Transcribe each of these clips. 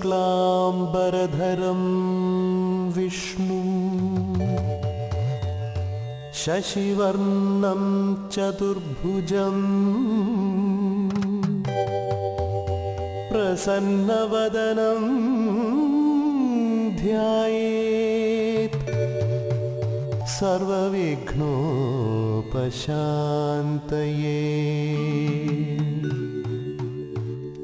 शुक्लाम्बरधरं विष्णु शशिवर्णं चतुर्भुजम् प्रसन्नवदनं ध्यायेत् सर्वविघ्नोपशान्तये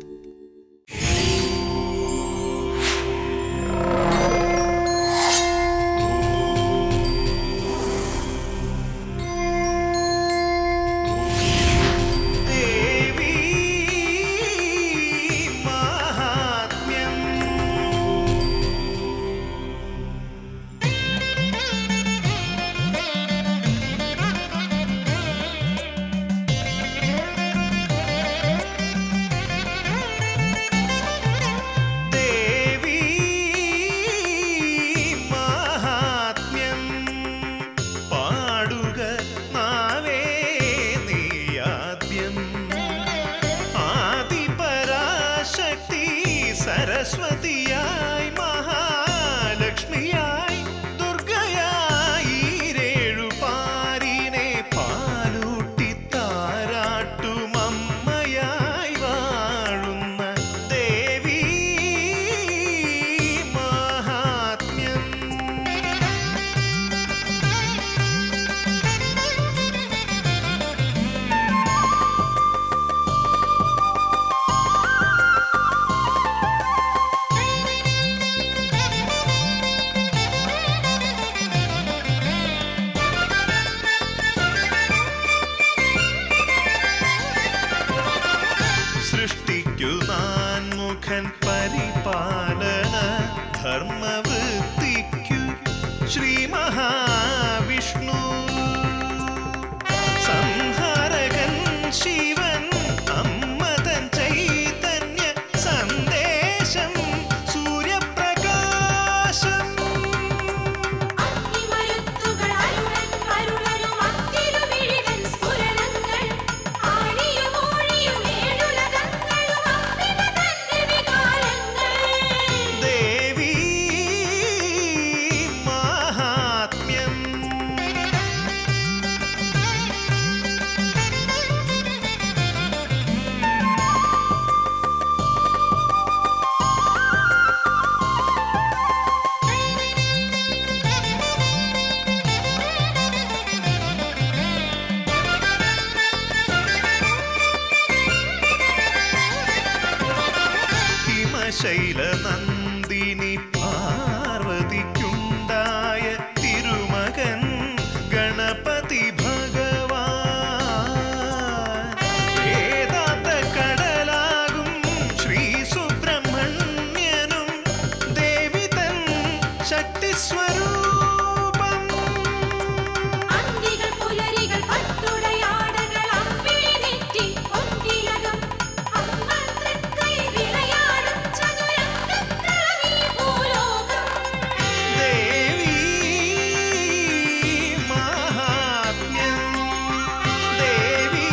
ദേവി മഹാത്മ്യം ദേവി മഹാത്മ്യം പാടുക നാവേ നീയാദ്യം ആദിപരാശക്തി സരസ്വതിയായി മഹാലക്ഷ്മിയായി ദുർഗയായി രേഴുപാരിനെ പാലൂട്ടി താരാട്ടുമമ്മയായി വാഴുന്ന ദേവി മഹാത്മ്യം സൃഷ്ടിക്കു നാൻമുഖൻ പരിപാലന ധർമ്മവൃത്തിക്കു ശ്രീ മഹാവിഷ്ണു സംഹാരകൻ ശിവൻ അമ്മതൻ ചൈതന്യ സന്ദേശം സൂര്യപ്രകാശം അഗ്നിമരുത്തുകൾ അരുളൻ അരുളനും അത്തിരുമിഴിതൻ സ്ഫുരണങ്ങൾ ആഴിയും ഊഴിയും ഏഴുലകങ്ങളും അമ്പിക തന്റെ വികാരങ്ങൾ ദേവി മഹാത്മ്യം ഹിമശൈല നന്ദിനി പാർവതിക്കുണ്ടായ തിരുമകൻ ഗണപതി ഭഗവാൻ വേദാന്ത കടലാകും ശ്രീ സുബ്രഹ്മണ്യനും ദേവി തൻ ശക്തി സ്വരൂപം അന്തികൾ പുലരികൾ പട്ടുടയാടകൾ അമ്പിളി നെറ്റി പൊൻതിലകം അമ്മ തൃക്കൈ വിളയാടും ചതുരംഗക്കളമീ ഭൂലോകം ദേവി മഹാത്മ്യം ദേവി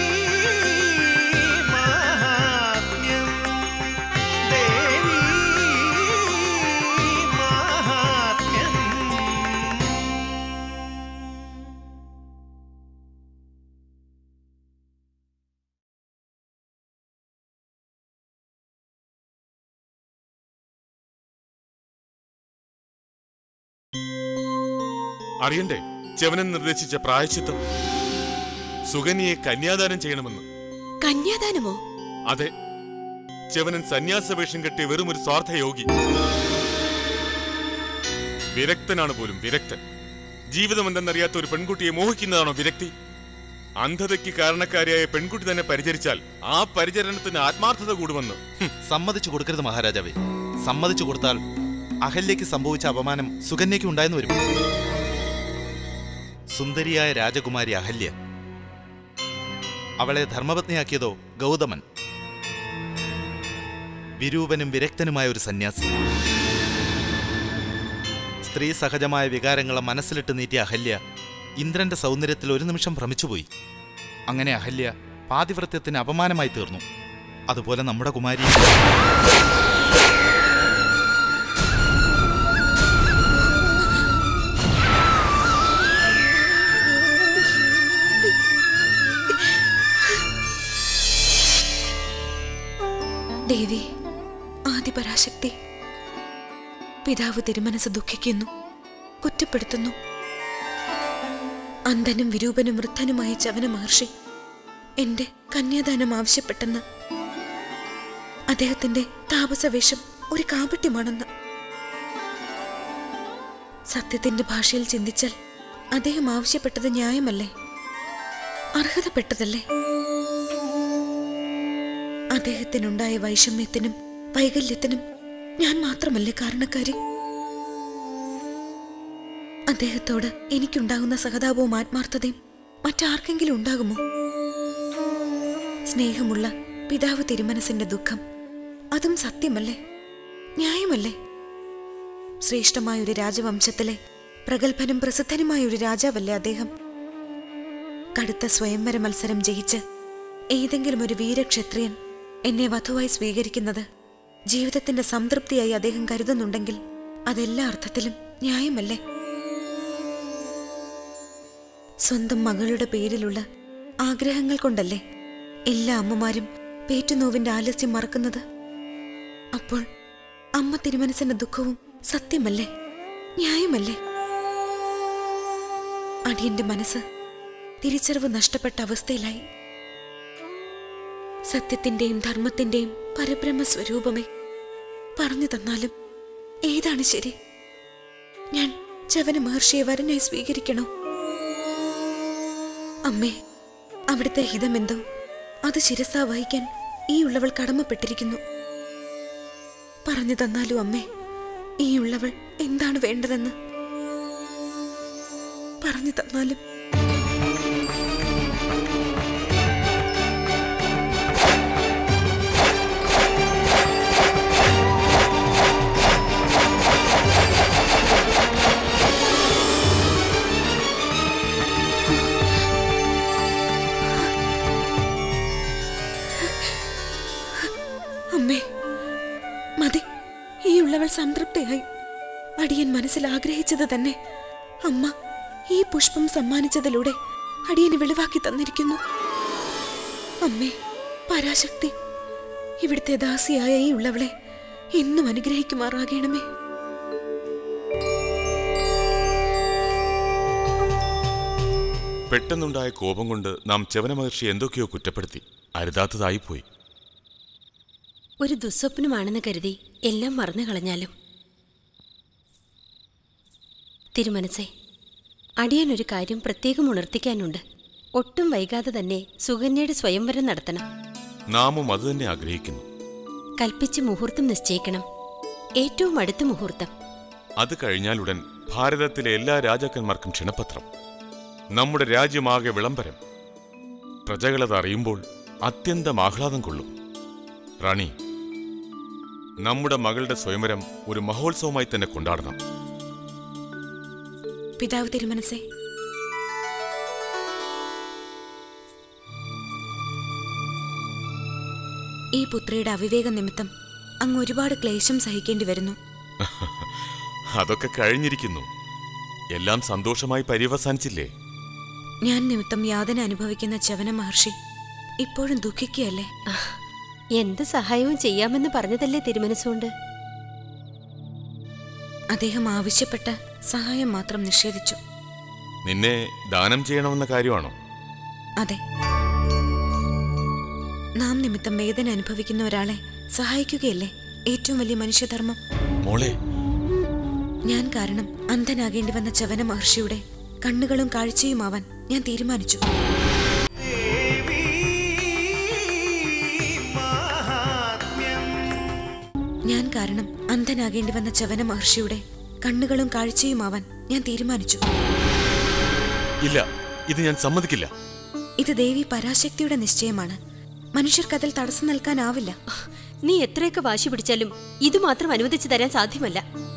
മഹാത്മ്യം ദേവി മഹാത്മ്യം അറിയണ്ടേ ചെവനൻ നിർദ്ദേശിച്ച പ്രായച്ചിത്തം സുകന്യയെ കന്യാദാനം ചെയ്യണമെന്ന് കന്യാദാനമോ അതെ ചെവനൻ സന്യാസ വേഷം കെട്ടിയ വെറും ഒരു സ്വാർത്ഥയോഗി വിരക്തനാണ് പോലും വിരക്തൻ ജീവിതം എന്തെന്നറിയാത്ത ഒരു പെൺകുട്ടിയെ മോഹിക്കുന്നതാണോ വിരക്തി അന്ധതയ്ക്ക് കാരണക്കാരിയായ പെൺകുട്ടി തന്നെ പരിചരിച്ചാൽ ആ പരിചരണത്തിന് ആത്മാർത്ഥത കൂടുമെന്ന് ഹും, സമ്മതിച്ചു കൊടുക്കരുത് മഹാരാജാവേ സമ്മതിച്ചു കൊടുത്താൽ അഹല്യയ്ക്ക് സംഭവിച്ച അപമാനം സുകന്യയ്ക്ക് ഉണ്ടായെന്ന് വരും സുന്ദരിയായ രാജകുമാരി അഹല്യ അവളെ ധർമ്മപത്നിയാക്കിയതോ ഗൗതമൻ വിരൂപനും വിരക്തനുമായ ഒരു സന്യാസി സ്ത്രീ സഹജമായ വികാരങ്ങളെ മനസ്സിലിട്ട് നീട്ടിയ അഹല്യ ഇന്ദ്രന്റെ സൗന്ദര്യത്തിൽ ഒരു നിമിഷം ഭ്രമിച്ചുപോയി അങ്ങനെ അഹല്യ പാതിവ്രത്യത്തിന് അപമാനമായി തീർന്നു അതുപോലെ നമ്മുടെ കുമാരി ദേവി ആദിപരാശക്തി പിതാവ് തിരുമനസ് ദുഃഖിക്കുന്നു കുറ്റപ്പെടുത്തുന്നു അന്ധനും വിരൂപനും വൃദ്ധനുമായ ചവന മഹർഷി എന്റെ കന്യാദാനം ആവശ്യപ്പെട്ടെന്ന് അദ്ദേഹത്തിന്റെ താപസവേഷം ഒരു കാപട്യമാണെന്ന് സത്യത്തിന്റെ ഭാഷയിൽ ചിന്തിച്ചാൽ അദ്ദേഹം ആവശ്യപ്പെട്ടത് ന്യായമല്ലേ അർഹതപ്പെട്ടതല്ലേ അദ്ദേഹത്തിനുണ്ടായ വൈഷമ്യത്തിനും വൈകല്യത്തിനും ഞാൻ മാത്രമല്ലേ കാരണക്കാരി അദ്ദേഹത്തോട് എനിക്കുണ്ടാകുന്ന സഹതാപവും ആത്മാർത്ഥതയും മറ്റാർക്കെങ്കിലും ഉണ്ടാകുമോ സ്നേഹമുള്ള പിതാവ് തിരുമനസിന്റെ ദുഃഖം അതും സത്യമല്ലേ ന്യായമല്ലേ ശ്രേഷ്ഠമായ ഒരു രാജവംശത്തിലെ പ്രഗത്ഭനും പ്രസിദ്ധനുമായ ഒരു രാജാവല്ലേ അദ്ദേഹം കടുത്ത സ്വയംവര മത്സരം ജയിച്ച് ഏതെങ്കിലും ഒരു വീരക്ഷത്രിയൻ എന്നെ വധുവായി സ്വീകരിക്കുന്നത് ജീവിതത്തിന്റെ സംതൃപ്തിയായി അദ്ദേഹം കരുതുന്നുണ്ടെങ്കിൽ അതെല്ലാ അർത്ഥത്തിലും ന്യായമല്ലേ സ്വന്തം മകളുടെ പേരിലുള്ള ആഗ്രഹങ്ങൾ കൊണ്ടല്ലേ എല്ലാ അമ്മമാരും പേറ്റുനോവിന്റെ ആലസ്യം മറക്കുന്നത് അപ്പോൾ അമ്മ തിരുമനസിന്റെ ദുഃഖവും സത്യമല്ലേ ന്യായമല്ലേ അടിയന്റെ മനസ്സ് തിരിച്ചറിവ് നഷ്ടപ്പെട്ട അവസ്ഥയിലായി സത്യത്തിന്റെയും ധർമ്മത്തിന്റെയും പരബ്രഹ്മ സ്വരൂപമേ പറഞ്ഞു തന്നാലും ഏതാണ് ശരി ഞാൻ ചവന മഹർഷിയെ വരനായി സ്വീകരിക്കണോ അമ്മേ അവിടുത്തെ ഹിതമെന്തോ അത് ശിരസാ വഹിക്കാൻ ഈ ഉള്ളവൾ കടമപ്പെട്ടിരിക്കുന്നു പറഞ്ഞു തന്നാലും അമ്മേ ഈ ഉള്ളവൾ എന്താണ് വേണ്ടതെന്ന് പറഞ്ഞു തന്നാലും അമ്മേ മതി ഈ ഉള്ളവൾ സംതൃപ്തയായി അടിയൻ മനസ്സിൽ ആഗ്രഹിച്ചത് തന്നെ അമ്മ ഈ പുഷ്പം സമ്മാനിച്ചതിലൂടെ അടിയന് വെളിവാക്കി തന്നിരിക്കുന്നു അമ്മേ പരാശക്തി ഇവിടുത്തെ ദാസിയായ ഈ ഉള്ളവളെ എന്നും അനുഗ്രഹിക്കുമാറാകണമേ പെട്ടെന്നുണ്ടായ കോപം കൊണ്ട് നാം ചവന മഹർഷി എന്തൊക്കെയോ കുറ്റപ്പെടുത്തി അരുതാത്തതായിപ്പോയി ഒരു ദുസ്വപ്നമാണെന്ന് കരുതി എല്ലാം മറന്നു കളഞ്ഞാലും തിരുമനസേ അടിയനൊരു കാര്യം പ്രത്യേകം ഉണർത്തിക്കാനുണ്ട് ഒട്ടും വൈകാതെ തന്നെ സുകന്യയുടെ സ്വയംവരം നടത്തണം നാമും അതുതന്നെ ആഗ്രഹിക്കുന്നു കൽപ്പിച്ച് മുഹൂർത്തം നിശ്ചയിക്കണം ഏറ്റവും അടുത്ത മുഹൂർത്തം അത് കഴിഞ്ഞാലുടൻ ഭാരതത്തിലെ എല്ലാ രാജാക്കന്മാർക്കും ക്ഷണപത്രം നമ്മുടെ രാജ്യമാകെ വിളംബരം പ്രജകളത് അറിയുമ്പോൾ അത്യന്തം ആഹ്ലാദം കൊള്ളും റാണി നമ്മുടെ മകളുടെ സ്വയംവരം ഒരു മഹോത്സവമായി തന്നെ കൊണ്ടാടണം പിതാവ് തിരുമനസേ ഈ പുത്രിയുടെ അവിവേക നിമിത്തം അങ്ങ് ഒരുപാട് ക്ലേശം സഹിക്കേണ്ടി വരുന്നു അതൊക്കെ കഴിഞ്ഞിരിക്കുന്നു എല്ലാം സന്തോഷമായി പര്യവസാനിച്ചില്ലേ ഞാൻ നിമിത്തം യാതന അനുഭവിക്കുന്ന ചവന മഹർഷി ഇപ്പോഴും ദുഃഖിക്കുകയല്ലേ എന്ത് സഹായവും ചെയ്യാമെന്ന് പറഞ്ഞതല്ലേ തിരുമനസ്സുകൊണ്ട് അദ്ദേഹം ആവശ്യപ്പെട്ട സഹായം മാത്രം നിഷേധിച്ചു നിന്നെ ദാനം ചെയ്യണമെന്ന കാര്യമാണോ അതെ നാം നിമിത്തം വേദന അനുഭവിക്കുന്ന ഒരാളെ സഹായിക്കുകയല്ലേ ഏറ്റവും വലിയ മനുഷ്യധർമ്മം മോളെ ഞാൻ കാരണം അന്ധനാകേണ്ടി വന്ന ചവന മഹർഷിയുടെ കണ്ണുകളും കാഴ്ചയുമാവാൻ ഞാൻ തീരുമാനിച്ചു ദേവി മാഹാത്മ്യം ഞാൻ കാരണം അന്ധനാകേണ്ടി വന്ന ചവന മഹർഷിയുടെ കണ്ണുകളും കാഴ്ചയുമാവാൻ ഞാൻ തീരുമാനിച്ചു ഇല്ല ഇത് ഞാൻ സമ്മതിക്കില്ല ഇത് ദേവി പരാശക്തിയുടെ നിശ്ചയമാണ് മനുഷ്യർക്കതിൽ തടസ്സം നിൽക്കാനാവില്ല നീ എത്രയൊക്കെ വാശി പിടിച്ചാലും ഇത് മാത്രം അനുവദിച്ചു തരാൻ സാധ്യമല്ല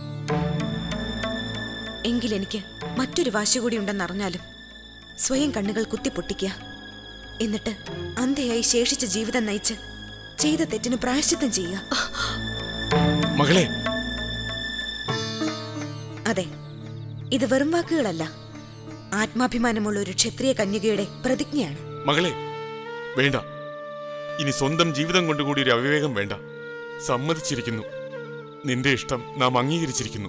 എങ്കിൽ എനിക്ക് മറ്റൊരു വാശി കൂടി ഉണ്ടെന്നറിഞ്ഞാലും സ്വയം കണ്ണുകൾ കുത്തിപ്പൊട്ടിക്കുക എന്നിട്ട് അന്ധയായി ശേഷിച്ച ജീവിതം നയിച്ച് ചെയ്ത തെറ്റിന് പ്രായശ്ചിത്തം ചെയ്യുക മകളെ അതെ ഇത് വെറും വാക്കുകളല്ല ആത്മാഭിമാനമുള്ള ഒരു ക്ഷത്രിയ കന്യകയുടെ പ്രതിജ്ഞയാണ് മകളെ വേണ്ട ഇനി സ്വന്തം ജീവിതം കൊണ്ടുകൂടി ഒരു അവിവേകം വേണ്ട സമ്മതിച്ചിരിക്കുന്നു നിന്റെ ഇഷ്ടം നാം അംഗീകരിച്ചിരിക്കുന്നു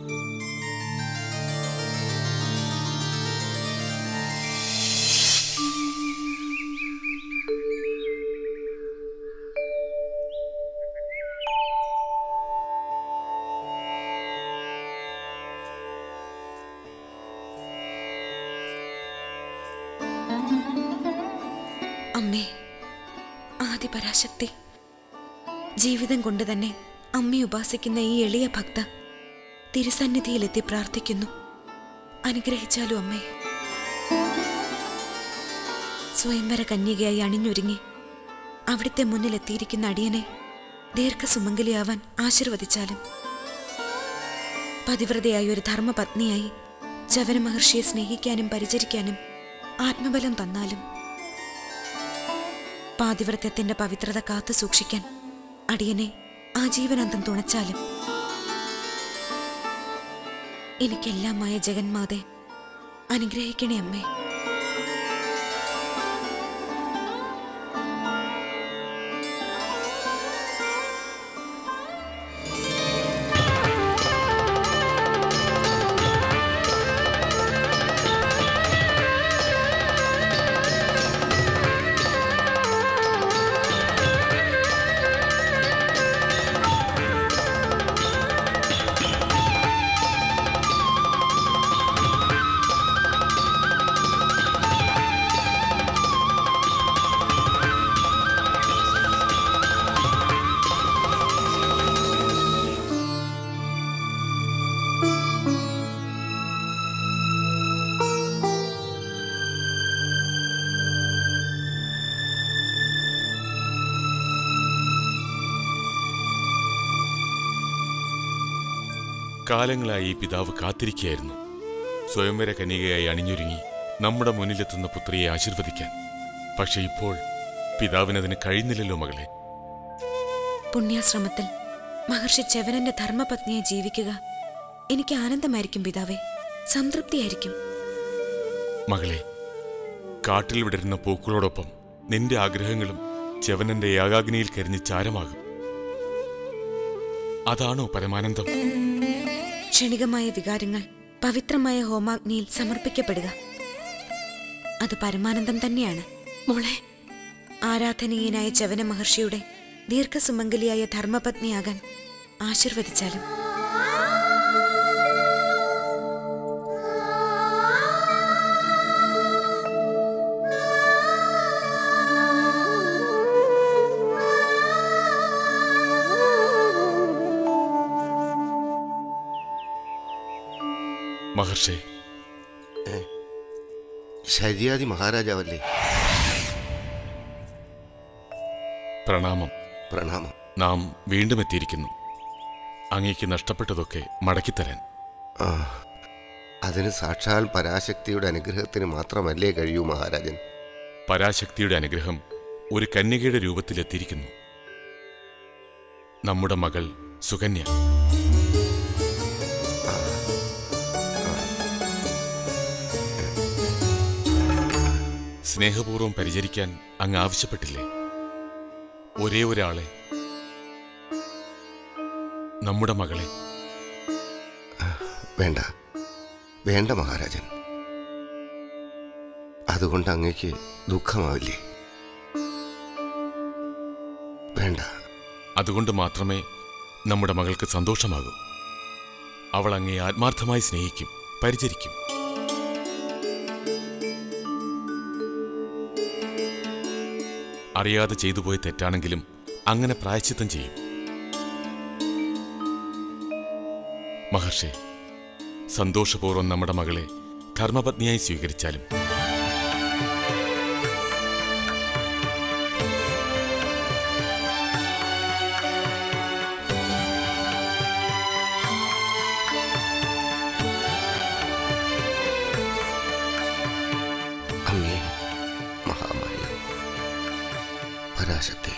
അമ്മേ ആദിപരാശക്തി ജീവിതം കൊണ്ട് തന്നെ അമ്മയെ ഉപാസിക്കുന്ന ഈ എളിയ ഭക്ത തിരുസന്നിധിയിലെത്തി പ്രാർത്ഥിക്കുന്നു അനുഗ്രഹിച്ചാലും അമ്മേ സ്വയംവര കന്യകയായി അണിഞ്ഞൊരുങ്ങി അവിടുത്തെ മുന്നിലെത്തിയിരിക്കുന്ന അടിയനെ ദീർഘസുമംഗലിയാവാൻ ആശീർവദിച്ചാലും പതിവ്രതയായ ഒരു ധർമ്മപത്നിയായി ചവന മഹർഷിയെ സ്നേഹിക്കാനും പരിചരിക്കാനും ആത്മബലം തന്നാലും പാതിവ്രത്യത്തിന്റെ പവിത്രത കാത്തു സൂക്ഷിക്കാൻ അടിയനെ ആജീവനാന്തം തുണച്ചാലും എനിക്കെല്ലാമായ ജഗന്മാതെ അനുഗ്രഹിക്കണേ അമ്മേ കാലങ്ങളായി ഈ പിതാവ് കാത്തിരിക്കുകയായിരുന്നു സ്വയംവര കന്യകയായി അണിഞ്ഞൊരുങ്ങി നമ്മുടെ മുന്നിലെത്തുന്ന പുത്രിയെ ആശീർവദിക്കാൻ പക്ഷെ ഇപ്പോൾ പിതാവിനതിന് കഴിയുന്നില്ലല്ലോ മകളെ പുണ്യാശ്രമത്തിൽ മഹർഷി ചെവനന്റെ ധർമ്മപത്നിയെ ജീവിക്കുക എനിക്ക് ആനന്ദമായിരിക്കും പിതാവേ സംതൃപ്തിയായിരിക്കും മകളെ കാട്ടിൽ വിടരുന്ന പൂക്കളോടൊപ്പം നിന്റെ ആഗ്രഹങ്ങളും ചെവനന്റെ യാഗാഗ്നിയിൽ കരിഞ്ഞ് ചാരമാകും അതാണോ പരമാനന്ദം ക്ഷണികമായ വികാരങ്ങൾ പവിത്രമായ ഹോമാഗ്നിയിൽ സമർപ്പിക്കപ്പെടുക അത് പരമാനന്ദം തന്നെയാണ് മോളെ ആരാധനീയനായ ചവന മഹർഷിയുടെ ദീർഘസുമംഗലിയായ ധർമ്മപത്നിയാകാൻ ആശീർവദിച്ചാലും മഹർഷേ ശര്യാദി മഹാരാജാവല്ലേ പ്രണാമം പ്രണാമം നാം വീണ്ടും എത്തിയിരിക്കുന്നു അങ്ങേക്ക് നഷ്ടപ്പെട്ടതൊക്കെ മടക്കിത്തരാൻ ആ അതിന് സാക്ഷാൽ പരാശക്തിയുടെ അനുഗ്രഹത്തിന് മാത്രമല്ലേ കഴിയൂ മഹാരാജൻ പരാശക്തിയുടെ അനുഗ്രഹം ഒരു കന്യകയുടെ രൂപത്തിലെത്തിയിരിക്കുന്നു നമ്മുടെ മകൾ സുകന്യ സ്നേഹപൂർവ്വം പരിചരിക്കാൻ അങ്ങ് ആവശ്യപ്പെട്ടില്ലേ ഒരേ ഒരാളെ നമ്മുടെ മകളെ വേണ്ട വേണ്ട മഹാരാജൻ അതുകൊണ്ട് അങ്ങേക്ക് ദുഃഖമാവില്ലേ വേണ്ട അതുകൊണ്ട് മാത്രമേ നമ്മുടെ മകൾക്ക് സന്തോഷമാകൂ അവൾ അങ്ങേ ആത്മാർത്ഥമായി സ്നേഹിക്കും പരിചരിക്കും അറിയാതെ ചെയ്തു പോയ തെറ്റാണെങ്കിലും അങ്ങനെ പ്രായശ്ചിത്തം ചെയ്യും മഹർഷി സന്തോഷപൂർവ്വം നമ്മുടെ മകളെ ധർമ്മപത്നിയായി സ്വീകരിച്ചാലും അങ്ങേ മഹാമായ പരാശക്തി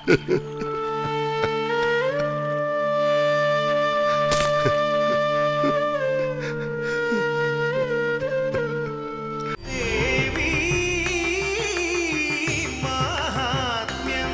ദേവി മാഹാത്മ്യം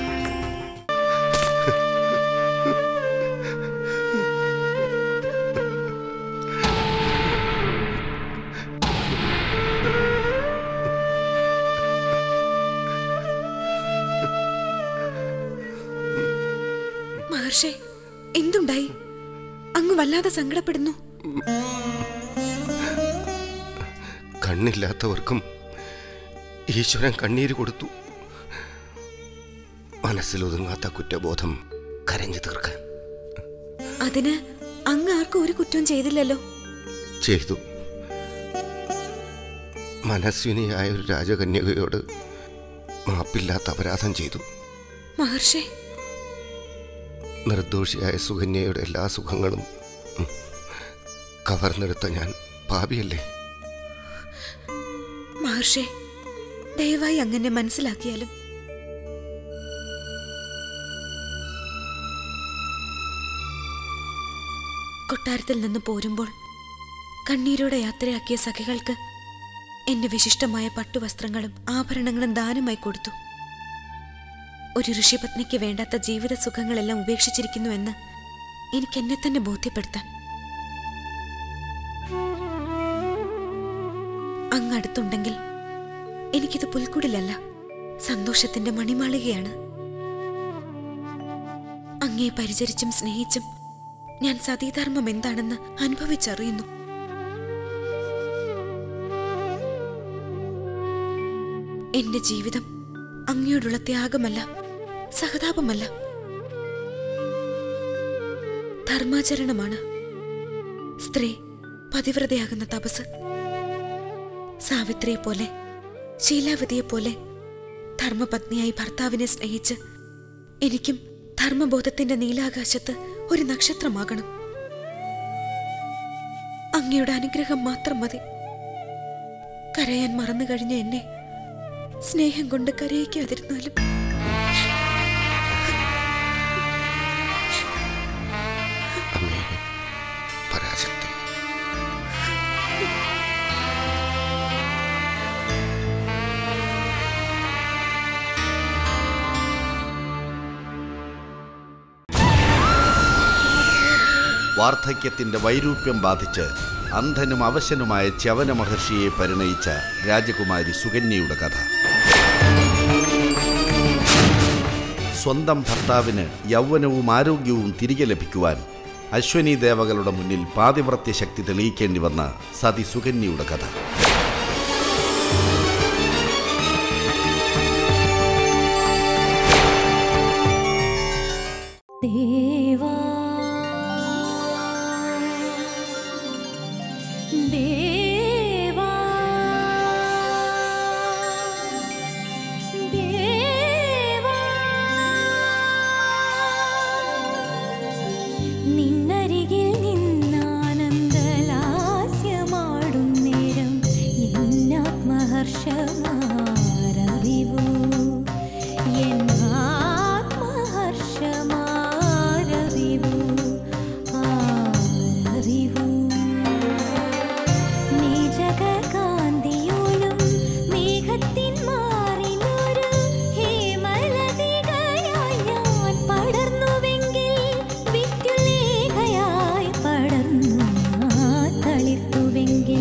മഹർഷേ എന്തുണ്ടായി അങ്ങ് വല്ലാതെ സങ്കടപ്പെടുന്നു കണ്ണില്ലാത്തവർക്കും ഈശ്വരൻ കണ്ണീര് കൊടുത്തു മനസ്സിലൊതുങ്ങാത്ത കുറ്റബോധം കരഞ്ഞു തീർക്കാൻ അതിന് അങ്ങ് ആർക്കും ഒരു കുറ്റവും ചെയ്തില്ലല്ലോ ചെയ്തു മനസ്വിനിയായ ഒരു രാജകന്യകയോട് മാപ്പില്ലാത്ത അപരാധം ചെയ്തു മഹർഷേ നിർദോഷിയായ സുകന്യയുടെ എല്ലാ സുഖങ്ങളും ഉം, കവർന്നെടുത്ത ഞാൻ പാപിയല്ലേ മഹർഷേ ദയവായി അങ്ങനെ മനസ്സിലാക്കിയാലും കൊട്ടാരത്തിൽ നിന്ന് പോരുമ്പോൾ കണ്ണീരോടെ യാത്രയാക്കിയ സഖികൾക്ക് എന്റെ വിശിഷ്ടമായ പട്ടുവസ്ത്രങ്ങളും ആഭരണങ്ങളും ദാനമായി കൊടുത്തു ഒരു ഋഷിപത്നിക്ക് വേണ്ടാത്ത ജീവിത സുഖങ്ങളെല്ലാം ഉപേക്ഷിച്ചിരിക്കുന്നുവെന്ന് എനിക്ക് എന്നെ തന്നെ ബോധ്യപ്പെടുത്താൻ അങ്ങ് അടുത്തുണ്ടെങ്കിൽ എനിക്കിത് പുൽക്കുടിലല്ല സന്തോഷത്തിന്റെ മണിമാളികയാണ് അങ്ങേ പരിചരിച്ചും സ്നേഹിച്ചും ഞാൻ സതീധർമ്മം എന്താണെന്ന് അനുഭവിച്ചറിയുന്നു എന്റെ ജീവിതം അങ്ങയോടുള്ള ത്യാഗമല്ല സഹതാപമല്ല ധർമാചരണമാണ് സ്ത്രീ പതിവ്രതയാകുന്ന തപസ് സാവിത്രിയെ പോലെ ശീലാവതിയെ പോലെ ധർമ്മപത്നിയായി ഭർത്താവിനെ സ്നേഹിച്ച് എനിക്കും ധർമ്മബോധത്തിന്റെ നീലാകാശത്ത് ഒരു നക്ഷത്രമാകണം അങ്ങയുടെ അനുഗ്രഹം മാത്രം മതി കരയാൻ മറന്നു കഴിഞ്ഞ എന്നെ സ്നേഹം കൊണ്ട് കരയിക്കാതിരുന്നാലും അമ്മേ പരാശക്തി വാർദ്ധക്യത്തിന്റെ വൈരൂപ്യം ബാധിച്ച് അന്ധനും അവശനുമായ ച്യവന മഹർഷിയെ പരിണയിച്ച രാജകുമാരി സുകന്യയുടെ കഥ സ്വന്തം ഭർത്താവിന് യൗവനവും ആരോഗ്യവും തിരികെ ലഭിക്കുവാൻ അശ്വനി ദേവകളുടെ മുന്നിൽ പാതിവ്രത്യ ശക്തി തെളിയിക്കേണ്ടി വന്ന സതി സുകന്യയുടെ കഥ ദേവാ ദേവാ ദേവാ നിന്നരികിൽ നിന്നാനന്ദലാസ്യമാടും നേരം എന്നാത്മഹർഷമാരറിവൂ എന്നാത്മഹർഷമാരറിവൂ ആരറിവൂ നീജകാന്തിയോലും മേഘത്തിൻ മാറിലൊരു ഹേമലതികയായി ഞാൻ പടർന്നുവെങ്കിൽ വിദ്യുലേഖയായി പടർന്നു ഞാൻ തളിർത്തുവെങ്കിൽ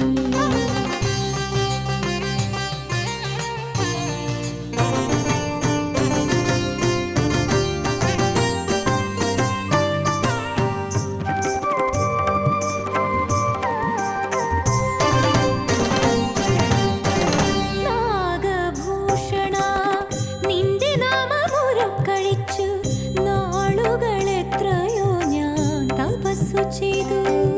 നാഗഭൂഷണ നിന്റെ നാമമുരക്കഴിച്ചു നാളുകൾ എത്രയോ ഞാൻ തപസ്സു ചെയ്തു